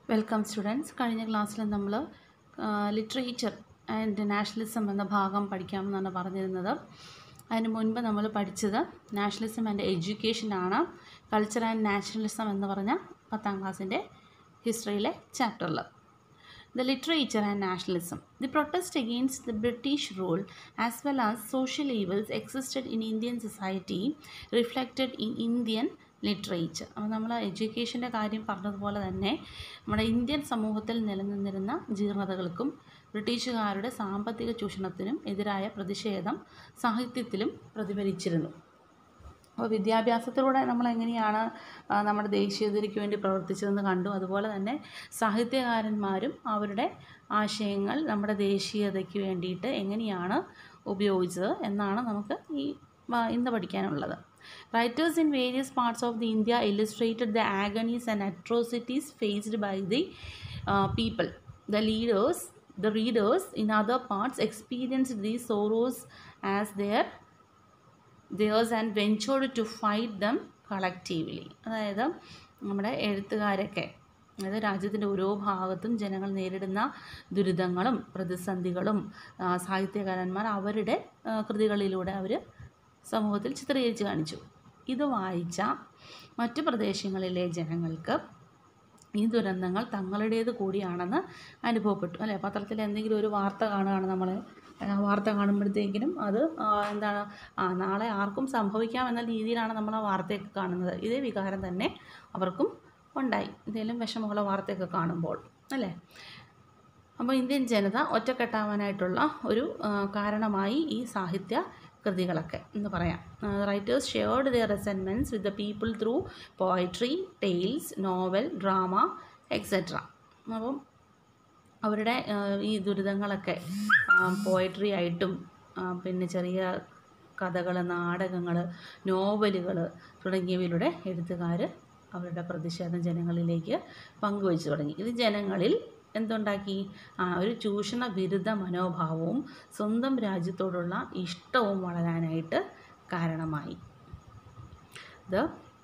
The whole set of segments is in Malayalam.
വെൽക്കം സ്റ്റുഡൻസ് കഴിഞ്ഞ ക്ലാസ്സിൽ നമ്മൾ ലിറ്ററേച്ചർ ആൻഡ് നാഷണലിസം എന്ന ഭാഗം പഠിക്കാമെന്നാണ് പറഞ്ഞിരുന്നത് അതിന് മുൻപ് നമ്മൾ പഠിച്ചത് നാഷണലിസം ആൻഡ് എഡ്യൂക്കേഷനാണ് കൾച്ചർ ആൻഡ് നാഷണലിസം എന്ന് പറഞ്ഞ പത്താം ക്ലാസ്സിൻ്റെ ഹിസ്റ്ററിയിലെ ചാപ്റ്ററിൽ the literature and nationalism. The protest against the British rule as well as social evils existed in Indian society reflected in Indian literature അപ്പോൾ നമ്മൾ എഡ്യൂക്കേഷൻ്റെ കാര്യം പറഞ്ഞതുപോലെ തന്നെ നമ്മുടെ ഇന്ത്യൻ സമൂഹത്തിൽ നിലനിന്നിരുന്ന ജീർണതകൾക്കും ബ്രിട്ടീഷുകാരുടെ സാമ്പത്തിക ചൂഷണത്തിനും എതിരായ പ്രതിഷേധം സാഹിത്യത്തിലും പ്രതിഫലിച്ചിരുന്നു അപ്പോൾ വിദ്യാഭ്യാസത്തിലൂടെ നമ്മൾ എങ്ങനെയാണ് ആ, നമ്മുടെ ദേശീയതയ്ക്ക് വേണ്ടി പ്രവർത്തിച്ചതെന്ന് കണ്ടു അതുപോലെ തന്നെ സാഹിത്യകാരന്മാരും അവരുടെ ആശയങ്ങൾ നമ്മുടെ ദേശീയതയ്ക്ക് വേണ്ടിയിട്ട് എങ്ങനെയാണ് ഉപയോഗിച്ചത് എന്നാണ് നമുക്ക് ഈ വ- ഇന്ന് പഠിക്കാനുള്ളത് writers in various parts of the India illustrated the agonies and atrocities faced by the people the leaders the readers in other parts experienced these sorrows as their theirs and ventured to fight them collectively അതായത് നമ്മുടെ എഴുത്തുകാരൊക്കെ അതായത് രാജ്യത്തിൻ്റെ ഓരോ ഭാഗത്തും ജനങ്ങൾ നേരിടുന്ന ദുരിതങ്ങളും പ്രതിസന്ധികളും ആ, സാഹിത്യകാരന്മാർ അവരുടെ ആ, കൃതികളിലൂടെ അവർ സമൂഹത്തിൽ ചിത്രീകരിച്ച് കാണിച്ചു ഇത് വായിച്ച മറ്റു പ്രദേശങ്ങളിലെ ജനങ്ങൾക്ക് ഈ ദുരന്തങ്ങൾ തങ്ങളുടേത് കൂടിയാണെന്ന് അനുഭവപ്പെട്ടു അല്ലേ പത്രത്തിൽ എന്തെങ്കിലും ഒരു വാർത്ത കാണുകയാണ് നമ്മൾ ആ വാർത്ത കാണുമ്പോഴത്തേക്കിനും അത് ആ, എന്താണ് ആ നാളെ ആർക്കും സംഭവിക്കാം എന്ന രീതിയിലാണ് നമ്മൾ ആ വാർത്തയൊക്കെ കാണുന്നത് ഇതേ വികാരം തന്നെ അവർക്കും ഉണ്ടായി എന്തെങ്കിലും വിഷമമുള്ള വാർത്തയൊക്കെ കാണുമ്പോൾ അല്ലേ അപ്പോൾ ഇന്ത്യൻ ജനത ഒറ്റക്കെട്ടാവാനായിട്ടുള്ള ഒരു ആ, കാരണമായി ഈ സാഹിത്യ കൃതികളൊക്കെ എന്ന് പറയാം writers shared their resentments with the people through poetry tales novel drama etcetera അപ്പം അവരുടെ ആ, ഈ ദുരിതങ്ങളൊക്കെ പോയട്രി ആയിട്ടും ആ, പിന്നെ ചെറിയ കഥകൾ നാടകങ്ങൾ നോവലുകൾ തുടങ്ങിയവയിലൂടെ എഴുത്തുകാർ അവരുടെ പ്രതിഷേധം ജനങ്ങളിലേക്ക് പങ്കുവച്ചു തുടങ്ങി ഇത് ജനങ്ങളിൽ എന്തുണ്ടാക്കി ആ ഒരു ചൂഷണ വിരുദ്ധ മനോഭാവവും സ്വന്തം രാജ്യത്തോടുള്ള ഇഷ്ടവും വളരാനായിട്ട് കാരണമായി ഇത്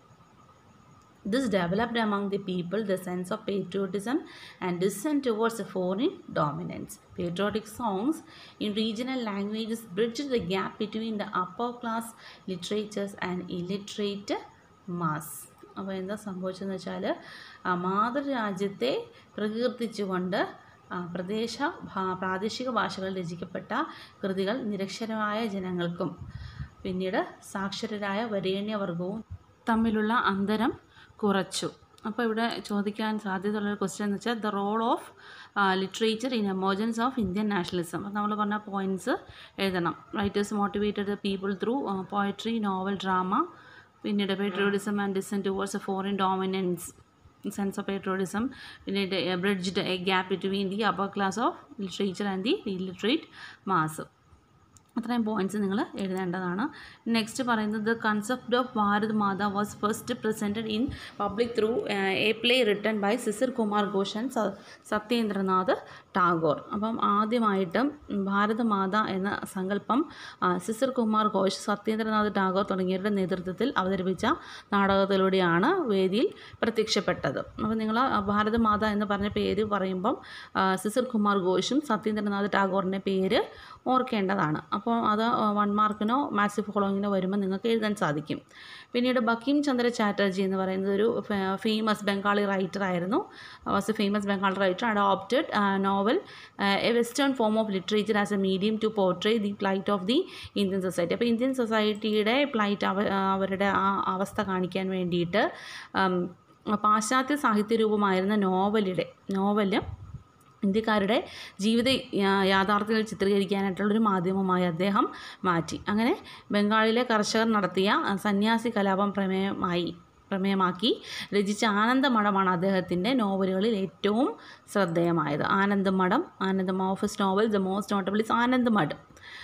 This developed among the people the sense of patriotism and dissent towards a foreign dominance. Patriotic songs in regional languages bridged the gap between the upper class literatures and illiterate mass. അപ്പോൾ എന്താ സംഭവിച്ചതെന്ന് വെച്ചാൽ മാതൃരാജ്യത്തെ പ്രകീർത്തിച്ചുകൊണ്ട് ആ, പ്രദേശ ഭാ- പ്രാദേശിക ഭാഷകളിൽ രചിക്കപ്പെട്ട കൃതികൾ നിരക്ഷരമായ ജനങ്ങൾക്കും പിന്നീട് സാക്ഷരരായ വരേണ്യവർഗവും തമ്മിലുള്ള അന്തരം കുറച്ചു അപ്പോൾ ഇവിടെ ചോദിക്കാൻ സാധ്യതയുള്ളൊരു ക്വസ്റ്റ്യൻ എന്ന് വെച്ചാൽ the role of literature in emergence of Indian nationalism അപ്പോൾ നമ്മൾ പറഞ്ഞ പോയിൻറ്റ്സ് എഴുതണം writers motivated the people through poetry novel drama പിന്നീട് patriotism and dissent towards a foreign dominance sense of patriotism പിന്നീട് bridged a gap between the upper class of literature and the illiterate mass അത്രയും പോയിന്റ്സ് നിങ്ങൾ എഴുതേണ്ടതാണ് നെക്സ്റ്റ് പറയുന്നത് the concept of Bharat Mata was first presented in public through a play written by Sisir Kumar Ghosh and സ- സത്യേന്ദ്രനാഥ് ടാഗോർ അപ്പം ആദ്യമായിട്ട് ഭാരത മാത എന്ന സങ്കല്പം ആ, സിസിർ കുമാർ ഘോഷ് സത്യേന്ദ്രനാഥ് ടാഗോർ തുടങ്ങിയവരുടെ നേതൃത്വത്തിൽ അവതരിപ്പിച്ച നാടകത്തിലൂടെയാണ് വേദിയിൽ പ്രത്യക്ഷപ്പെട്ടത് അപ്പോൾ നിങ്ങൾ ഭാരത മാത എന്ന് പറഞ്ഞ പേര് പറയുമ്പം ആ, സിസിർ കുമാർ ഘോഷും സത്യേന്ദ്രനാഥ് ടാഗോറിൻ്റെ പേര് ഓർക്കേണ്ടതാണ് അപ്പോൾ അത് വൺ മാർക്കിനോ മാത്സ് ഫോളോയിങ്ങിനോ വരുമ്പോൾ നിങ്ങൾക്ക് എഴുതാൻ സാധിക്കും പിന്നീട് ബക്കിം ചന്ദ്ര ചാറ്റർജി എന്ന് പറയുന്നത് ഒരു ഫേമസ് ബംഗാളി റൈറ്റർ ആയിരുന്നു was a famous Bengali writer adopted novel a western form of literature as a medium to portray the plight of the Indian society അപ്പോൾ ഇന്ത്യൻ സൊസൈറ്റിയുടെ പ്ലൈറ്റ് അവ അവരുടെ ആ അവസ്ഥ കാണിക്കാൻ വേണ്ടിയിട്ട് ഉം, പാശ്ചാത്യ സാഹിത്യ രൂപമായിരുന്ന നോവലിടെ നോവല് ഇന്ത്യക്കാരുടെ ജീവിത യാ- യാഥാർത്ഥ്യങ്ങൾ ചിത്രീകരിക്കാനായിട്ടുള്ളൊരു മാധ്യമമായി അദ്ദേഹം മാറ്റി അങ്ങനെ ബംഗാളിലെ കർഷകർ നടത്തിയ അഹ്, സന്യാസി കലാപം പ്രമേയമായി പ്രമേയമാക്കി രചിച്ച ആനന്ദമഠമാണ് അദ്ദേഹത്തിൻ്റെ നോവലുകളിൽ ഏറ്റവും ശ്രദ്ധേയമായത് ആനന്ദമഠം ആനന്ദം ഓഫീസ് novel the most notable is Anandamath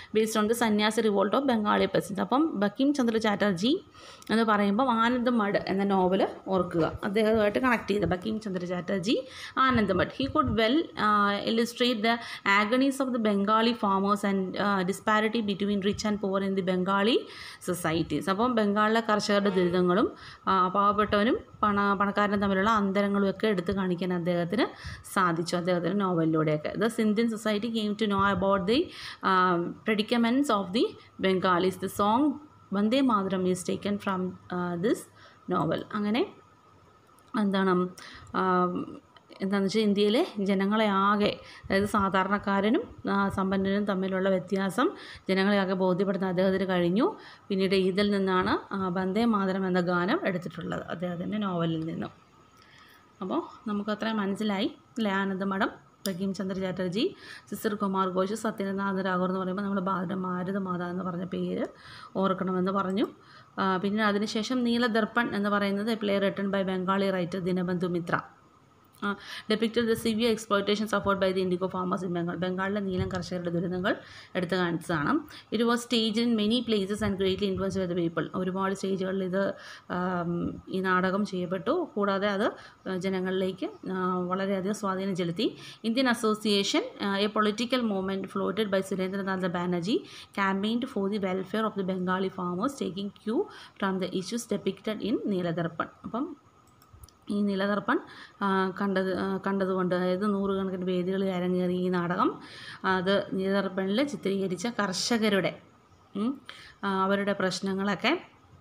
based on the Sannyasi revolt of Bengali peasants അപ്പം ബക്കിം ചന്ദ്ര ചാറ്റർജി എന്ന് പറയുമ്പോൾ ആനന്ദ് മഡ് എന്ന നോവൽ ഓർക്കുക അദ്ദേഹവുമായിട്ട് കണക്ട് ചെയ്ത് Bankim Chandra Chatterjee Anandamath he could well illustrate the agonies of the Bengali farmers and disparity between rich and poor in the Bengali societies അപ്പം ബംഗാളിലെ കർഷകരുടെ ദുരിതങ്ങളും ആ, പാവപ്പെട്ടവനും പണ പണക്കാരനും തമ്മിലുള്ള അന്തരങ്ങളും ഒക്കെ എടുത്തു കാണിക്കാൻ അദ്ദേഹത്തിന് സാധിച്ചു അദ്ദേഹത്തിൻ്റെ നോവലിലൂടെയൊക്കെ the Indian society came to know about the predicaments of the Bengalis the song Vande Mataram is taken from this novel അങ്ങനെ എന്താണ് ആം, എന്താണെന്ന് വെച്ചാൽ ഇന്ത്യയിലെ ജനങ്ങളെ ആകെ അതായത് സാധാരണക്കാരനും ആ, സമ്പന്നനും തമ്മിലുള്ള വ്യത്യാസം ജനങ്ങളെ ആകെ ബോധ്യപ്പെടുത്താൻ അദ്ദേഹത്തിന് കഴിഞ്ഞു പിന്നീട് ഇതിൽ നിന്നാണ് ആ, വന്ദേ മാതരം എന്ന ഗാനം എടുത്തിട്ടുള്ളത് അദ്ദേഹത്തിൻ്റെ നോവലിൽ നിന്നും അപ്പോൾ നമുക്ക് അത്രയും മനസ്സിലായി അല്ലേ ആനന്ദമഠം ബങ്കിം ചന്ദ്ര ചാറ്റർജി സിസ്റ്റർ കുമാർ ഘോഷ് സത്യനാഥ രാഘവർ എന്ന് പറയുമ്പോൾ നമ്മൾ ഭാരത ഭാരതമാത എന്ന് പറഞ്ഞ പേര് ഓർക്കണമെന്ന് പറഞ്ഞു ആ, പിന്നെ അതിനുശേഷം നീലദർപ്പൺ എന്ന് പറയുന്നത് play written by Bengali writer Dinabandhu Mitra depicted the severe exploitation support by the indigo farmers in Bengal ബംഗാളിലെ നീലം കർഷകരുടെ ദുരിതങ്ങൾ എടുത്തു കാണിച്ചതാണ് it was stage in many places and greatly influence ചെയ്ത പീപ്പിൾ ഒരുപാട് സ്റ്റേജുകളിൽ ഇത് ആം, ഈ നാടകം ചെയ്യപ്പെട്ടു കൂടാതെ അത് ജനങ്ങളിലേക്ക് ആ, വളരെയധികം സ്വാധീനം ചെലുത്തി Indian association a political movement floated by Surendranath Banerjee campaigned for the welfare of the Bengali farmers taking cue from the issues depicted in Nildarpan അപ്പം ഈ നിലനിർപ്പൻ കണ്ടത് ആ, കണ്ടതുകൊണ്ട് അതായത് നൂറുകണക്കിന് വേദികളിൽ അരങ്ങേറി ഈ നാടകം അത് നീലനിർപ്പനിൽ ചിത്രീകരിച്ച കർഷകരുടെ ഉം, ആ, അവരുടെ പ്രശ്നങ്ങളൊക്കെ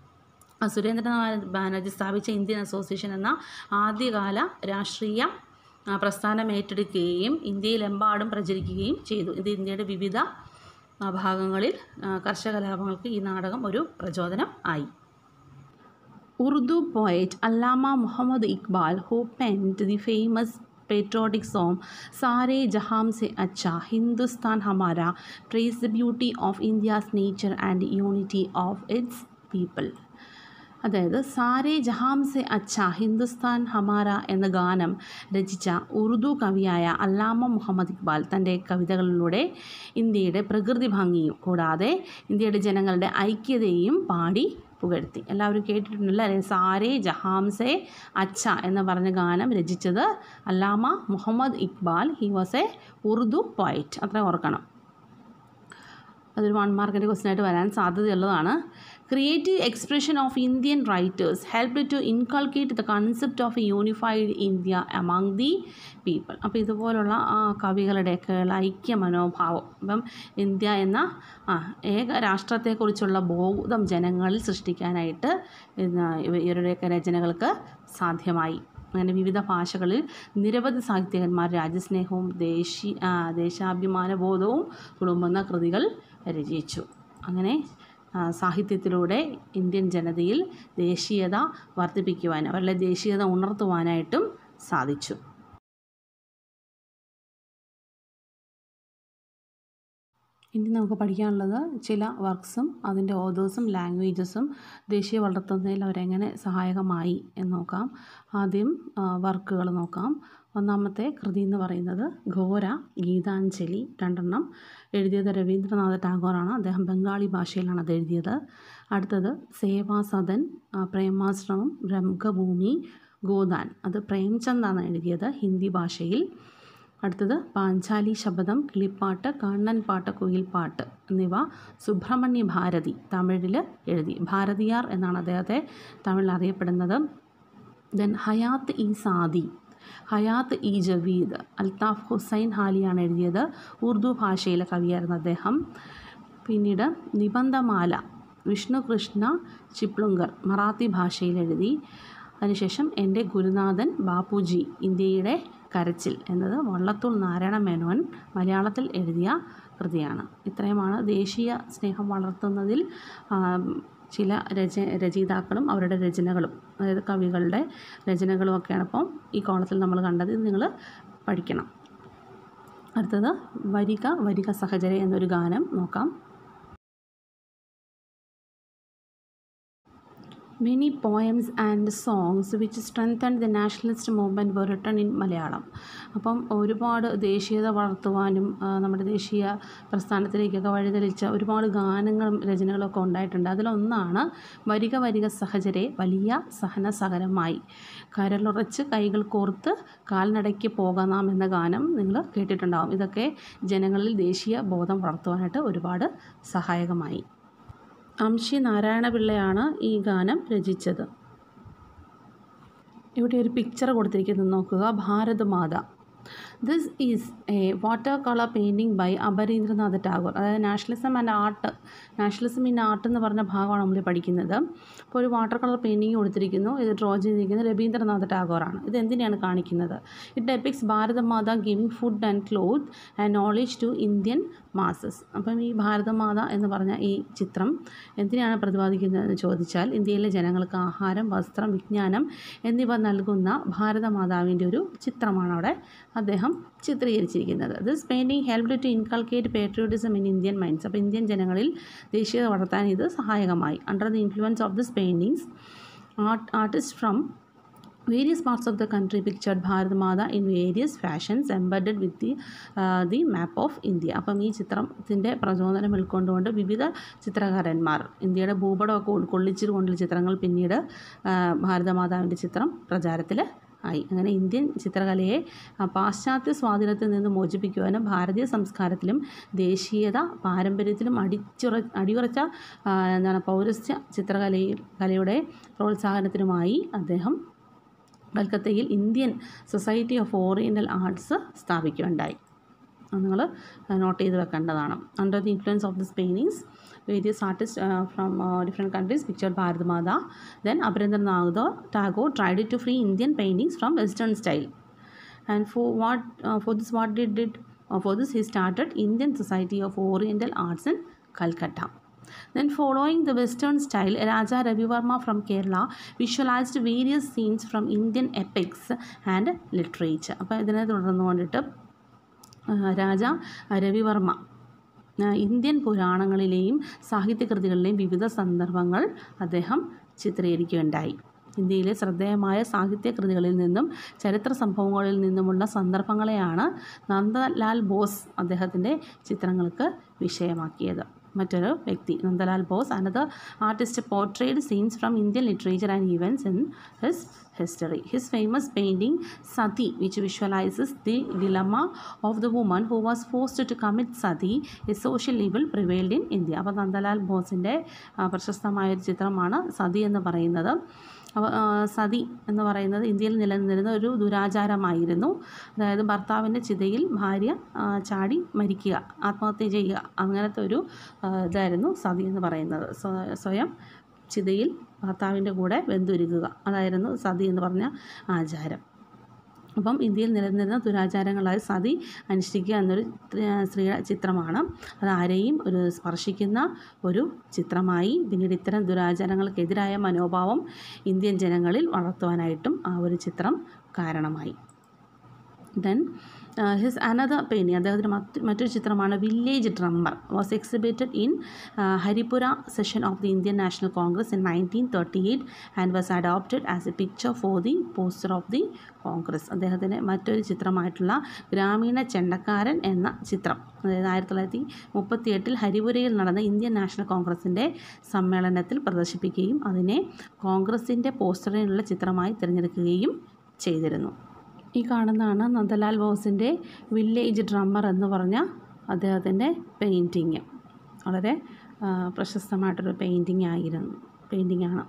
ആ, സുരേന്ദ്രനാഥ് ബാനർജി സ്ഥാപിച്ച ഇന്ത്യൻ അസോസിയേഷൻ എന്ന ആദ്യകാല രാഷ്ട്രീയ ആ, പ്രസ്ഥാനം ഏറ്റെടുക്കുകയും ഇന്ത്യയിലെമ്പാടും പ്രചരിക്കുകയും ചെയ്തു ഇത് ഇന്ത്യയുടെ വിവിധ ആ, ഭാഗങ്ങളിൽ ആ, കർഷക കലാപങ്ങൾക്ക് ഈ നാടകം ഒരു പ്രചോദനം ആയി Urdu poet Allama Muhammad Iqbal, who penned the famous patriotic song Sare Jaham Se Acha Hindustan Hamara, praised the beauty of India's nature and unity of its people. അതായത് സാരേ ജഹാം സെ അച്ഛ ഹിന്ദുസ്ഥാൻ ഹമാര എന്ന ഗാനം രചിച്ച ഉറുദു കവിയായ അല്ലാമ മുഹമ്മദ് ഇക്ബാൽ തൻ്റെ കവിതകളിലൂടെ ഇന്ത്യയുടെ പ്രകൃതി ഭംഗിയും കൂടാതെ ഇന്ത്യയുടെ ജനങ്ങളുടെ ഐക്യതയും പാടി പുകഴ്ത്തി എല്ലാവരും കേട്ടിട്ടുണ്ടല്ലോ അല്ലെ സാരേ ജഹാംസെ അച്ഛ എന്ന് പറഞ്ഞ ഗാനം രചിച്ചത് Allama Muhammad Iqbal he was a Urdu poet അത്ര ഓർക്കണം അതൊരു വൺ മാർക്കിൻ്റെ ക്വസ്റ്റ്യൻ ആയിട്ട് വരാൻ സാധ്യതയുള്ളതാണ് creative expression of Indian writers help to inculcate the concept of a unified India among the people അപ്പോൾ ഇതുപോലുള്ള ആ, കവികളുടെയൊക്കെ ഉള്ള ഐക്യ മനോഭാവം അപ്പം ഇന്ത്യ എന്ന ആ, ഏക രാഷ്ട്രത്തെക്കുറിച്ചുള്ള ബോധം ജനങ്ങളിൽ സൃഷ്ടിക്കാനായിട്ട് ഇന്ന് ഇവ- ഇവരുടെയൊക്കെ രചനകൾക്ക് സാധ്യമായി അങ്ങനെ വിവിധ ഭാഷകളിൽ നിരവധി സാഹിത്യകാരന്മാർ രാജ്യസ്നേഹവും ദേശീയ ആ, ദേശാഭിമാന ബോധവും തുളുമ്പുന്ന കൃതികൾ രചിച്ചു അങ്ങനെ ആ, സാഹിത്യത്തിലൂടെ ഇന്ത്യൻ ജനതയിൽ ദേശീയത വർദ്ധിപ്പിക്കുവാനും അവരുടെ ദേശീയത ഉണർത്തുവാനായിട്ടും സാധിച്ചു ഇനി നമുക്ക് പഠിക്കാനുള്ളത് ചില വർക്ക്സും അതിൻ്റെ ഓതേഴ്സും ലാംഗ്വേജസും ദേശീയ വളർത്തുന്നതിൽ അവരെങ്ങനെ സഹായകമായി എന്ന് നോക്കാം ആദ്യം വർക്കുകൾ നോക്കാം ഒന്നാമത്തെ കൃതി എന്ന് പറയുന്നത് ഘോര ഗീതാഞ്ജലി രണ്ടെണ്ണം എഴുതിയത് രവീന്ദ്രനാഥ ടാഗോറാണ് അദ്ദേഹം ബംഗാളി ഭാഷയിലാണ് അത് എഴുതിയത് അടുത്തത് സേവാസദൻ ആ, പ്രേമാശ്രമം രംഗഭൂമി ഗോദാൻ അത് പ്രേംചന്ദാണ് എഴുതിയത് ഹിന്ദി ഭാഷയിൽ അടുത്തത് പാഞ്ചാലി ശബദം കിളിപ്പാട്ട് കണ്ണൻ പാട്ട് കുയിൽപ്പാട്ട് എന്നിവ സുബ്രഹ്മണ്യ ഭാരതി തമിഴിൽ എഴുതി ഭാരതിയാർ എന്നാണ് അദ്ദേഹത്തെ തമിഴിൽ അറിയപ്പെടുന്നത് ദെൻ ഹയാത്ത് ഇ സാദി ഹയാത്ത് ഇ ജവീദ് അൽതാഫ് ഹുസൈൻ ഹാലിയാണ് എഴുതിയത് ഉറുദു ഭാഷയിലെ കവിയായിരുന്നു അദ്ദേഹം പിന്നീട് നിബന്ധമാല വിഷ്ണു കൃഷ്ണ ചിപ്ലുങ്കർ മറാത്തി ഭാഷയിൽ എഴുതി അതിനുശേഷം എൻ്റെ ഗുരുനാഥൻ ബാപ്പുജി ഇന്ത്യയുടെ കരച്ചിൽ എന്നത് വള്ളത്തോൾ നാരായണ മേനോൻ മലയാളത്തിൽ എഴുതിയ കൃതിയാണ് ഇത്രയുമാണ് ദേശീയ സ്നേഹം വളർത്തുന്നതിൽ ആം, ചില രച രചയിതാക്കളും അവരുടെ രചനകളും അതായത് കവികളുടെ രചനകളും ഒക്കെയാണ് അപ്പം ഈ കോളത്തിൽ നമ്മൾ കണ്ടത് ഇത് നിങ്ങൾ പഠിക്കണം അടുത്തത് വരിക വരിക സഹചര എന്നൊരു ഗാനം നോക്കാം Many poems and songs which strengthened the nationalist movement were written in Malayalam അപ്പം ഒരുപാട് ദേശീയത വളർത്തുവാനും ആ, നമ്മുടെ ദേശീയ പ്രസ്ഥാനത്തിലേക്കൊക്കെ വഴിതെളിച്ച ഒരുപാട് ഗാനങ്ങളും രചനകളൊക്കെ ഉണ്ടായിട്ടുണ്ട് അതിലൊന്നാണ് വരിക വരിക സഹചരെ വലിയ സഹന സഹനമായി കരളുറച്ച് കൈകൾ കോർത്ത് കാൽനടയ്ക്ക് പോകാം നാം എന്ന ഗാനം നിങ്ങൾ കേട്ടിട്ടുണ്ടാവും ഇതൊക്കെ ജനങ്ങളിൽ ദേശീയ ബോധം വളർത്തുവാനായിട്ട് ഒരുപാട് സഹായകമായി അംശി നാരായണപിള്ളയാണ് ഈ ഗാനം രചിച്ചത് ഇവിടെ ഒരു പിക്ചർ കൊടുത്തിരിക്കുന്നത് നോക്കുക Bharatmata this is a water colour painting by Abanindranath Tagore അതായത് nationalism and art nationalism in art എന്ന് പറഞ്ഞ ഭാഗമാണ് നമ്മൾ പഠിക്കുന്നത് അപ്പോൾ ഒരു വാട്ടർ കളർ പെയിൻറ്റിങ് കൊടുത്തിരിക്കുന്നു ഇത് ഡ്രോ ചെയ്തിരിക്കുന്നത് രവീന്ദ്രനാഥ് ടാഗോറാണ് ഇത് എന്തിനാണ് കാണിക്കുന്നത് it depicts Bharatmata giving food and cloth and knowledge to Indian masses അപ്പം ഈ ഭാരതമാത എന്ന് പറഞ്ഞ ഈ ചിത്രം എന്തിനാണ് പ്രതിപാദിക്കുന്നതെന്ന് ചോദിച്ചാൽ ഇന്ത്യയിലെ ജനങ്ങൾക്ക് ആഹാരം വസ്ത്രം വിജ്ഞാനം എന്നിവ നൽകുന്ന ഭാരതമാതാവിൻ്റെ ഒരു ചിത്രമാണ് അവിടെ അദ്ദേഹം ചിത്രീകരിച്ചിരിക്കുന്നത് this painting helped to inculcate patriotism in Indian minds അപ്പോൾ ഇന്ത്യൻ ജനങ്ങളിൽ ദേശീയത വളർത്താൻ ഇത് സഹായകമായി under the influence of this paintings art artist from various parts of the country pictured Bharat Mata in various fashions embedded with the the map of India അപ്പം ഈ ചിത്രത്തിൻ്റെ പ്രചോദനം ഉൾക്കൊണ്ടുകൊണ്ട് വിവിധ ചിത്രകാരന്മാർ ഇന്ത്യയുടെ ഭൂപടമൊക്കെ ഉൾക്കൊള്ളിച്ചുകൊണ്ടുള്ള ചിത്രങ്ങൾ പിന്നീട് ആ, ഭാരതമാതാവിൻ്റെ ചിത്രം പ്രചാരത്തിൽ ആയി അങ്ങനെ ഇന്ത്യൻ ചിത്രകലയെ ആ, പാശ്ചാത്യ സ്വാധീനത്തിൽ നിന്ന് മോചിപ്പിക്കുവാനും ഭാരതീയ സംസ്കാരത്തിലും ദേശീയത പാരമ്പര്യത്തിലും അടിച്ചുറ അടിയുറച്ച ആ, എന്താണ് പൗരസ്ത്യ ചിത്രകലയിൽ കലയുടെ പ്രോത്സാഹനത്തിനുമായി അദ്ദേഹം കൽക്കത്തയിൽ Indian society of oriental arts സ്ഥാപിക്കുകയുണ്ടായി അത് നിങ്ങൾ നോട്ട് ചെയ്ത് വെക്കേണ്ടതാണ് under the influence of this paintings various artist from different countries picture Bharat Mata then Abanindranath Tagore tried to free Indian paintings from western style and for what uh, for this what did did uh, for this he started indian society of oriental arts in calcutta then following the western style raja ravivarma from kerala visualized various scenes from indian epics and literature അപ്പോൾ ഇതിനെ തുടർന്ന് കൊണ്ടിട്ട് ആ, രാജ രവിവർമ്മ ആ, ഇന്ത്യൻ പുരാണങ്ങളിലെയും സാഹിത്യകൃതികളിലെയും വിവിധ സന്ദർഭങ്ങൾ അദ്ദേഹം ചിത്രീകരിക്കുകയുണ്ടായി ഇന്ത്യയിലെ ശ്രദ്ധേയമായ സാഹിത്യകൃതികളിൽ നിന്നും ചരിത്ര സംഭവങ്ങളിൽ നിന്നുമുള്ള സന്ദർഭങ്ങളെയാണ് നന്ദലാൽ ബോസ് അദ്ദേഹത്തിൻ്റെ ചിത്രങ്ങൾക്ക് വിഷയമാക്കിയത് മറ്റൊരു വ്യക്തി Nandalal Bose another artist portrayed scenes from Indian literature and events in his history. His famous painting Sati, which visualizes the dilemma of the woman who was forced to commit sati, a social evil prevailed in India. അപ്പോൾ നന്ദലാൽ ബോസിൻ്റെ ആ, പ്രശസ്തമായ ഒരു ചിത്രമാണ് സതി എന്ന് പറയുന്നത് അവ- ആ, സതി എന്ന് പറയുന്നത് ഇന്ത്യയിൽ നിലനിന്നിരുന്ന ഒരു ദുരാചാരമായിരുന്നു അതായത് ഭർത്താവിൻ്റെ ചിതയിൽ ഭാര്യ ആ, ചാടി മരിക്കുക ആത്മഹത്യ ചെയ്യുക അങ്ങനത്തെ ഒരു ആ, ഇതായിരുന്നു സതി എന്ന് പറയുന്നത് സ്വ- സ്വയം ചിതയിൽ ഭർത്താവിൻ്റെ കൂടെ വെന്തുരുകുക അതായിരുന്നു സതി എന്ന് പറഞ്ഞ ആചാരം അപ്പം ഇന്ത്യയിൽ നിലനിന്നിരുന്ന ദുരാചാരങ്ങളായ സതി അനുഷ്ഠിക്കുക എന്നൊരു ത്ര- സ്ത്രീയുടെ ചിത്രമാണ് അത് ആരെയും ഒരു സ്പർശിക്കുന്ന ഒരു ചിത്രമായി പിന്നീട് ഇത്തരം ദുരാചാരങ്ങൾക്കെതിരായ മനോഭാവം ഇന്ത്യൻ ജനങ്ങളിൽ വളർത്തുവാനായിട്ടും ആ ഒരു ചിത്രം കാരണമായി ദെൻ ഹിസ് അനദർ പെയിൻറ്റിങ് അദ്ദേഹത്തിൻ്റെ മറ്റ് മറ്റൊരു ചിത്രമാണ് village drummer was exhibited in Haripura session of the Indian National Congress in nineteen thirty eight and was adopted as a picture for the poster of the Congress അദ്ദേഹത്തിൻ്റെ മറ്റൊരു ചിത്രമായിട്ടുള്ള ഗ്രാമീണ ചെണ്ടക്കാരൻ എന്ന ചിത്രം അതായത് ആയിരത്തി തൊള്ളായിരത്തി മുപ്പത്തി എട്ടിൽ ഹരിപുരയിൽ നടന്ന ഇന്ത്യൻ നാഷണൽ കോൺഗ്രസിൻ്റെ സമ്മേളനത്തിൽ പ്രദർശിപ്പിക്കുകയും അതിനെ കോൺഗ്രസിൻ്റെ പോസ്റ്ററിനുള്ള ചിത്രമായി തിരഞ്ഞെടുക്കുകയും ചെയ്തിരുന്നു ഈ കാണുന്നതാണ് നന്ദലാൽ ബോസിൻ്റെ വില്ലേജ് ഡ്രമ്മർ എന്ന് പറഞ്ഞ അദ്ദേഹത്തിൻ്റെ പെയിൻറ്റിങ് വളരെ ആ, പ്രശസ്തമായിട്ടൊരു പെയിൻറ്റിങ് ആയിരുന്നു പെയിൻറ്റിങ്ങാണ്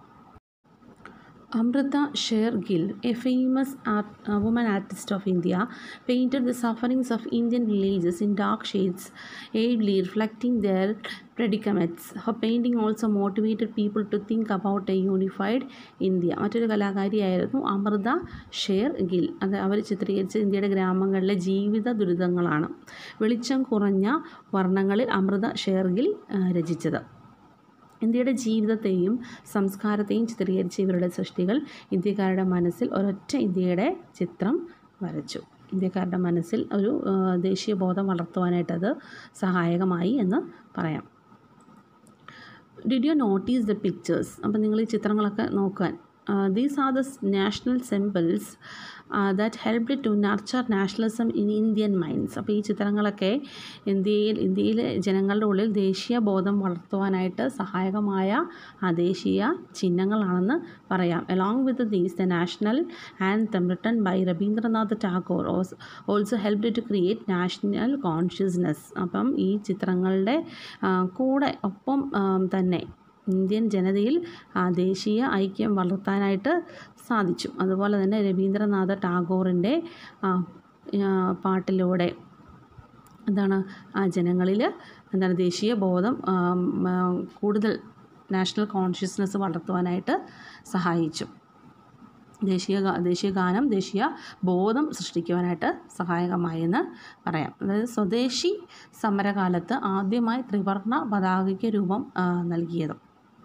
Amrita Sher Gill, a famous art, uh, woman artist of India, painted the sufferings of Indian villages in dark shades, ably reflecting their predicaments. Her painting also motivated people to think about a unified India. മറ്റൊരു കലാകാരിയായിരുന്നു അമൃത ഷേർ ഗിൽ അത് അവർ ചിത്രീകരിച്ച ഇന്ത്യയുടെ ഗ്രാമങ്ങളിലെ ജീവിത ദുരിതങ്ങളാണ് വെളിച്ചം കുറഞ്ഞ വർണ്ണങ്ങളിൽ അമൃത ഷേർ ഗിൽ ആ, രചിച്ചത് ഇന്ത്യയുടെ ജീവിതത്തെയും സംസ്കാരത്തെയും ചിത്രീകരിച്ച ഇവരുടെ സൃഷ്ടികൾ ഇന്ത്യക്കാരുടെ മനസ്സിൽ ഒരൊറ്റ ഇന്ത്യയുടെ ചിത്രം വരച്ചു ഇന്ത്യക്കാരുടെ മനസ്സിൽ ഒരു ആ, ദേശീയ ബോധം വളർത്തുവാനായിട്ടത് സഹായകമായി എന്ന് പറയാം did you notice the pictures അപ്പം നിങ്ങൾ ഈ ചിത്രങ്ങളൊക്കെ നോക്കാൻ uh, these are the s- national symbols uh, that helped to nurture nationalism in Indian minds. അപ്പോൾ ഈ ചിത്രങ്ങളൊക്കെ ഇന്ത്യയിൽ ഇന്ത്യയിലെ ജനങ്ങളുടെ ഉള്ളിൽ ദേശീയ ബോധം വളർത്തുവാനായിട്ട് സഹായകമായ ആ ദേശീയ ചിഹ്നങ്ങളാണെന്ന് പറയാം along with these the national and written by Rabindranath Tagore also helped to create national consciousness അപ്പം ഈ ചിത്രങ്ങളുടെ ആ, കൂടെ ഒപ്പം ആ, തന്നെ ഇന്ത്യൻ ജനതയിൽ ആ ദേശീയ ഐക്യം വളർത്താനായിട്ട് സാധിച്ചു അതുപോലെ തന്നെ രവീന്ദ്രനാഥ ടാഗോറിൻ്റെ ആ, ആ, പാട്ടിലൂടെ എന്താണ് ആ ജനങ്ങളിൽ എന്താണ് ദേശീയ ബോധം ആം, ആ, കൂടുതൽ നാഷണൽ കോൺഷ്യസ്നെസ് വളർത്തുവാനായിട്ട് സഹായിച്ചു ദേശീയ ഗാ- ദേശീയ ഗാനം ദേശീയ ബോധം സൃഷ്ടിക്കുവാനായിട്ട് സഹായകമായെന്ന് പറയാം അതായത് സ്വദേശി സമരകാലത്ത് ആദ്യമായി ത്രിവർണ പതാകയ്ക്ക് രൂപം ആ, നൽകിയത്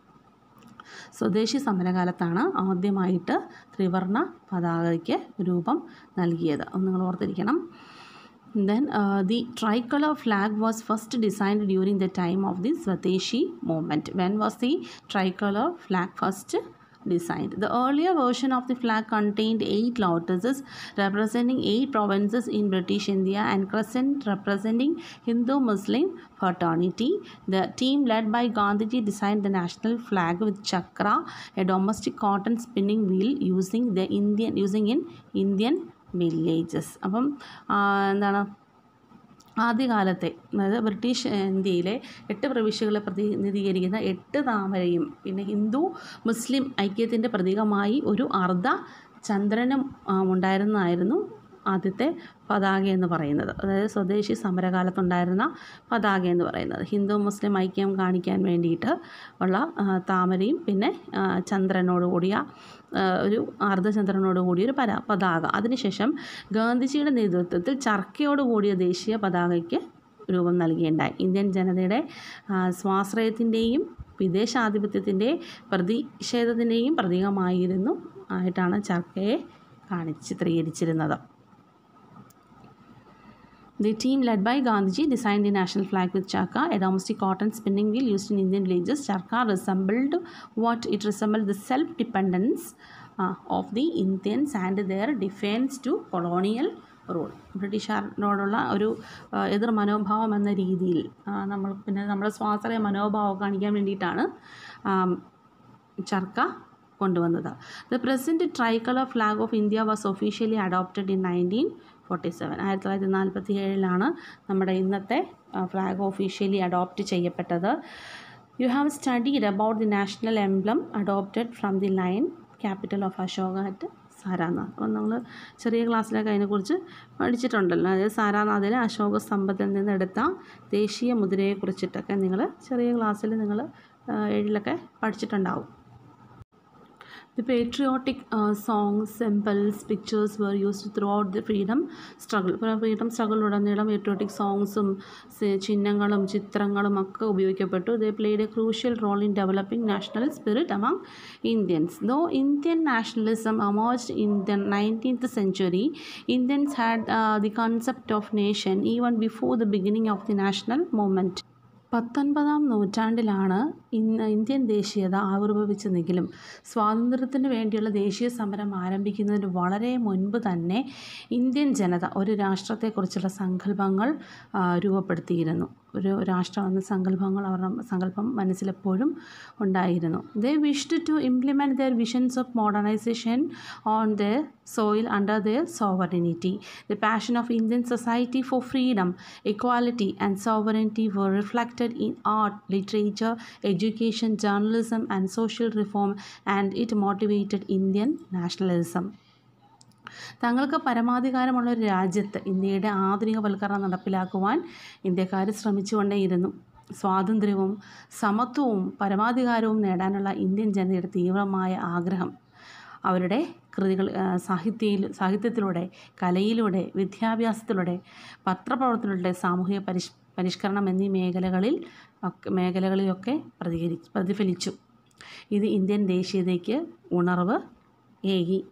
സ്വദേശി സമരകാലത്താണ് ആദ്യമായിട്ട് ത്രിവർണ പതാകയ്ക്ക് രൂപം നൽകിയത് അത് നിങ്ങൾ ഓർത്തിരിക്കണം then the tricolour flag was first designed during the time of the Swadeshi movement when was the tricolour flag first designed. The earlier version of the flag contained eight lotuses representing eight provinces in British India and crescent representing Hindu Muslim fraternity. The team led by Gandhiji designed the national flag with chakra, a domestic cotton spinning wheel using the Indian using in Indian villages. അപ്പം ആ, എന്താണ് ആദ്യകാലത്തെ അതായത് ബ്രിട്ടീഷ് ഇന്ത്യയിലെ എട്ട് പ്രവിശ്യകളെ പ്രതിനിധീകരിക്കുന്ന എട്ട് താമരയും പിന്നെ ഹിന്ദു മുസ്ലിം ഐക്യത്തിൻ്റെ പ്രതീകമായി ഒരു അർദ്ധ ചന്ദ്രനും ആ, ഉണ്ടായിരുന്നതായിരുന്നു ആദ്യത്തെ പതാക എന്ന് പറയുന്നത് അതായത് സ്വദേശി സമരകാലത്തുണ്ടായിരുന്ന പതാക എന്ന് പറയുന്നത് ഹിന്ദു മുസ്ലിം ഐക്യം കാണിക്കാൻ വേണ്ടിയിട്ട് ഉള്ള ആ, താമരയും പിന്നെ ആ, ചന്ദ്രനോട് കൂടിയ ആ, ഒരു അർദ്ധചന്ദ്രനോട് കൂടിയ ഒരു പരാ പതാക അതിനുശേഷം ഗാന്ധിജിയുടെ നേതൃത്വത്തിൽ ചർക്കയോട് കൂടിയ ദേശീയ പതാകയ്ക്ക് രൂപം നൽകിയുണ്ടായി ഇന്ത്യൻ ജനതയുടെ ആ, സ്വാശ്രയത്തിൻ്റെയും വിദേശാധിപത്യത്തിൻ്റെ പ്രതിഷേധത്തിൻ്റെയും പ്രതീകമായിരുന്നു ആയിട്ടാണ് ചർക്കയെ കാണിച്ച് ചിത്രീകരിച്ചിരുന്നത് The team led by Gandhiji designed the national flag with charkha, a domestic cotton spinning wheel used in Indian villages. Charkha resembled what it resembled the self-dependence uh, of the Indians and their defense to colonial rule ബ്രിട്ടീഷുകാരനോടുള്ള ഒരു ആ, എതിർ മനോഭാവം എന്ന രീതിയിൽ ആ, നമ്മൾ പിന്നെ നമ്മുടെ സ്വാശ്രയ മനോഭാവം കാണിക്കാൻ വേണ്ടിയിട്ടാണ് ആം, ചർക്ക കൊണ്ടുവന്നത് the present tricolour flag of India was officially adopted in nineteen forty seven ആയിരത്തി തൊള്ളായിരത്തി നാൽപ്പത്തി ഏഴിലാണ് നമ്മുടെ ഇന്നത്തെ ഫ്ലാഗ് ഒഫീഷ്യലി അഡോപ്റ്റ് ചെയ്യപ്പെട്ടത് you have studied about the national emblem adopted from the lion capital of Ashoka at Sarnath അപ്പം നമ്മൾ ചെറിയ ക്ലാസ്സിലൊക്കെ അതിനെക്കുറിച്ച് പഠിച്ചിട്ടുണ്ടല്ലോ അതായത് സാരാനാഥിലെ അശോക സ്തംഭത്തിൽ നിന്ന് എടുത്ത ദേശീയ മുദ്രയെക്കുറിച്ചിട്ടൊക്കെ നിങ്ങൾ ചെറിയ ക്ലാസ്സിൽ നിങ്ങൾ ഏഴിലൊക്കെ പഠിച്ചിട്ടുണ്ടാവും The patriotic uh, songs, symbols, pictures were used throughout the freedom struggle. ഇപ്പോൾ ഫ്രീഡം സ്ട്രഗിളുടനീളം പേട്രിയോട്ടിക് സോങ്സും ചിഹ്നങ്ങളും ചിത്രങ്ങളും ഒക്കെ ഉപയോഗിക്കപ്പെട്ടു they played a crucial role in developing national spirit among Indians. Though Indian nationalism emerged in the 19th century, Indians had uh, the concept of nation even before the beginning of the national movement. പത്തൊൻപതാം നൂറ്റാണ്ടിലാണ് ഇന്ന് ഇന്ത്യൻ ദേശീയത ആവിർഭവിച്ചതെങ്കിലും സ്വാതന്ത്ര്യത്തിന് വേണ്ടിയുള്ള ദേശീയ സമരം ആരംഭിക്കുന്നതിന് വളരെ മുൻപ് തന്നെ ഇന്ത്യൻ ജനത ഒരു രാഷ്ട്രത്തെക്കുറിച്ചുള്ള സങ്കല്പങ്ങൾ ആ, രൂപപ്പെടുത്തിയിരുന്നു ഒരു രാഷ്ട്രം എന്ന സങ്കല്പങ്ങൾ അവരുടെ സങ്കല്പം മനസ്സിലെപ്പോഴും ഉണ്ടായിരുന്നു they wished to implement their visions of modernisation on the soil under their sovereignty. The passion of Indian society for freedom, equality, and sovereignty were reflected in art, literature, education, journalism, and social reform, and it motivated Indian nationalism. തങ്ങൾക്ക് പരമാധികാരമുള്ള ഒരു രാജ്യത്ത് ഇന്ത്യയുടെ ആധുനികവൽക്കരണം നടപ്പിലാക്കുവാൻ ഇന്ത്യക്കാർ ശ്രമിച്ചുകൊണ്ടേയിരുന്നു സ്വാതന്ത്ര്യവും സമത്വവും പരമാധികാരവും നേടാനുള്ള ഇന്ത്യൻ ജനതയുടെ തീവ്രമായ ആഗ്രഹം അവരുടെ കൃതികൾ ആ, സാഹിത്യയിൽ സാഹിത്യത്തിലൂടെ കലയിലൂടെ വിദ്യാഭ്യാസത്തിലൂടെ പത്രപ്രവർത്തനത്തിലൂടെ സാമൂഹിക പരിഷ് പരിഷ്കരണം എന്നീ മേഖലകളിൽ ഒക്കെ മേഖലകളിലൊക്കെ പ്രതികരി പ്രതിഫലിച്ചു ഇത് ഇന്ത്യൻ ദേശീയതയ്ക്ക് ഉണർവ് ഏകി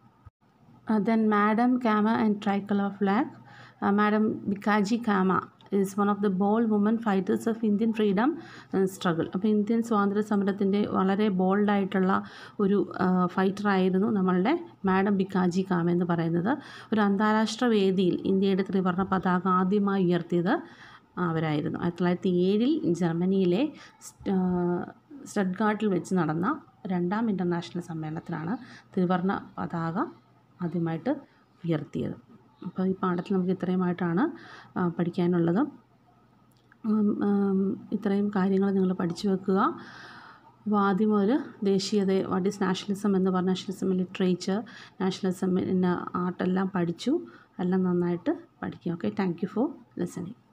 Uh, then Madam Kama and Tricolor flag. Uh, Madam Bikaji Kama is one of the bold women fighters of Indian freedom struggle അപ്പോൾ ഇന്ത്യൻ സ്വാതന്ത്ര്യ സമരത്തിൻ്റെ വളരെ ബോൾഡായിട്ടുള്ള ഒരു ഫൈറ്ററായിരുന്നു നമ്മളുടെ മാഡം ബിക്കാജി കാമ എന്ന് പറയുന്നത് ഒരു അന്താരാഷ്ട്ര വേദിയിൽ ഇന്ത്യയുടെ ത്രിവർണ്ണ പതാക ആദ്യമായി ഉയർത്തിയത് അവരായിരുന്നു ആയിരത്തി തൊള്ളായിരത്തി ഏഴിൽ ജർമ്മനിയിലെ സ്റ്റഡ്ഗാർട്ടിൽ വെച്ച് നടന്ന രണ്ടാം ഇൻ്റർനാഷണൽ സമ്മേളനത്തിലാണ് ത്രിവർണ്ണ പതാക ആദ്യമായിട്ട് ഉയർത്തിയത് അപ്പോൾ ഈ പാഠത്തിൽ നമുക്ക് ഇത്രയുമായിട്ടാണ് ആ, പഠിക്കാനുള്ളത് ഉം, ഉം, ഇത്രയും കാര്യങ്ങൾ നിങ്ങൾ പഠിച്ചു വെക്കുക അപ്പോൾ ആദ്യം ഒരു ദേശീയത വാട്ട് ഈസ് നാഷണലിസം എന്ന് പറഞ്ഞ നാഷണലിസം ലിറ്ററേച്ചർ നാഷണലിസം ഇൻ ആർട്ടെല്ലാം പഠിച്ചു എല്ലാം നന്നായിട്ട് പഠിക്കുക okay thank you for listening